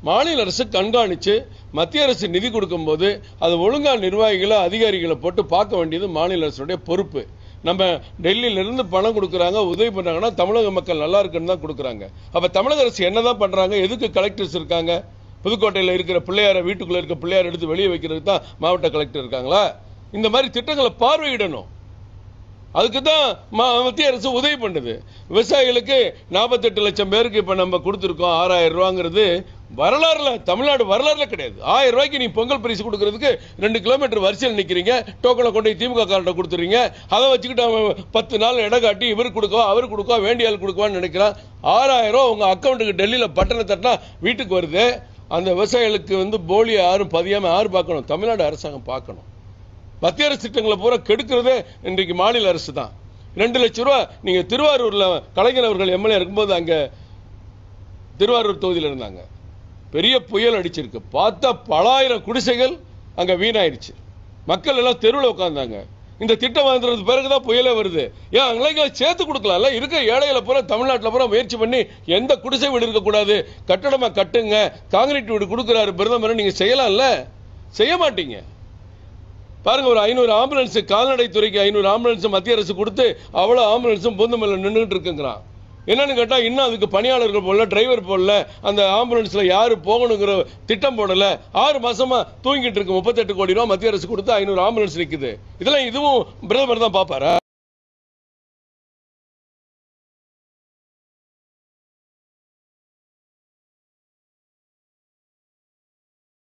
மாநில அரசு கண்காணிச்சு மத்திய அரசு நிதி கொடுக்கும்போது அது ஒழுங்கா நிர்வாகிகளை அதிகாரிகளை போட்டு பார்க்க வேண்டியது மாநில அரசுடைய பொறுப்பு நம்ம டெல்லியில இருந்து பணம் கொடுக்குறாங்க உதவி பண்றாங்கன்னா தமிழக மக்கள் நல்லா இருக்குன்னு தான் கொடுக்குறாங்க அப்ப தமிழக அரசு என்னதான் பண்றாங்க எதுக்கு கலெக்டர்ஸ் இருக்காங்க புதுக்கோட்டையில் இருக்கிற பிள்ளையார வீட்டுக்குள்ள இருக்க பிள்ளையார் எடுத்து வெளியே வைக்கிறதுக்கு தான் மாவட்ட கலெக்டர் இருக்காங்களா இந்த மாதிரி திட்டங்களை பார்வையிடணும் அதுக்கு தான் மத்திய அரசு உதவி பண்ணுது விவசாயிகளுக்கு நாற்பத்தெட்டு லட்சம் பேருக்கு இப்போ நம்ம கொடுத்துருக்கோம் ஆறாயிரம் ரூபாங்கிறது வரலாறுல தமிழ்நாடு வரலாறுல கிடையாது ஆயிரம் ரூபாய்க்கு நீ பொங்கல் பரிசு கொடுக்கறதுக்கு ரெண்டு கிலோமீட்டர் வரிசையில் நிற்கிறீங்க டோக்கனை கொண்டு போய் திமுக கார்ட்ட கொடுத்துறீங்க அதை வச்சுக்கிட்டு அவன் பத்து நாள் இடம் காட்டி இவர் கொடுக்கவா அவர் கொடுக்கவா வேண்டிய ஆள் கொடுக்கவான்னு நினைக்கிறான் ஆறாயிரம் ரூபா உங்க அக்கௌண்ட்டுக்கு டெல்லியில் பட்டனை தட்டினா வீட்டுக்கு வருது அந்த விவசாயிகளுக்கு வந்து போலியை யாரும் பதியாம யார் பார்க்கணும் தமிழ்நாடு அரசாங்கம் பார்க்கணும் மத்திய அரசு திட்டங்களை பூரா கெடுக்கிறதே இன்றைக்கு மாநில அரசு தான் ரெண்டு லட்சம் ரூபா நீங்க திருவாரூர்ல கலைஞர் அவர்கள் எம்எல்ஏ இருக்கும்போது அங்க திருவாரூர் தொகுதியில் இருந்தாங்க பெரிய புயல் அடிச்சிருக்கு பார்த்தா பலாயிரம் குடிசைகள் அங்க வீணாயிருச்சு மக்கள் எல்லாம் தெருவில் உட்கார்ந்தாங்க இந்த திட்டம் வந்தது பிறகுதான் புயலே வருது ஏன் அங்கெல்லாம் சேர்த்து கொடுக்கலாம்ல இருக்க ஏழைகளை பூரா தமிழ்நாட்டில் பூரா முயற்சி பண்ணி எந்த குடிசை வீடு இருக்கக்கூடாது கட்டடமா கட்டுங்க காங்கிரீட் வீடு கொடுக்குறாரு பிரதமர் நீங்க செய்யலாம்ல செய்ய மாட்டீங்க பாருங்க ஒரு ஐநூறு ஆம்புலன்ஸ் கால்நடைத்துறைக்கு ஐநூறு ஆம்புலன்ஸ் மத்திய அரசு கொடுத்து அவ்வளோ ஆம்புலன்ஸும் பொந்து மேல நின்றுட்டு இருக்குங்கிறான் என்னன்னு கேட்டா இன்னும் அதுக்கு பணியாளர்கள் போடல டிரைவர் போடல அந்த ஆம்புலன்ஸ்ல யாரு போகணுங்கிற திட்டம் போடல ஆறு மாசமா தூங்கிட்டு இருக்கு முப்பத்தெட்டு கோடி ரூபாய் மத்திய அரசு கொடுத்து ஐநூறு ஆம்புலன்ஸ் நிக்குது இதெல்லாம் இதுவும் பிரதமர் தான் பாப்பாரா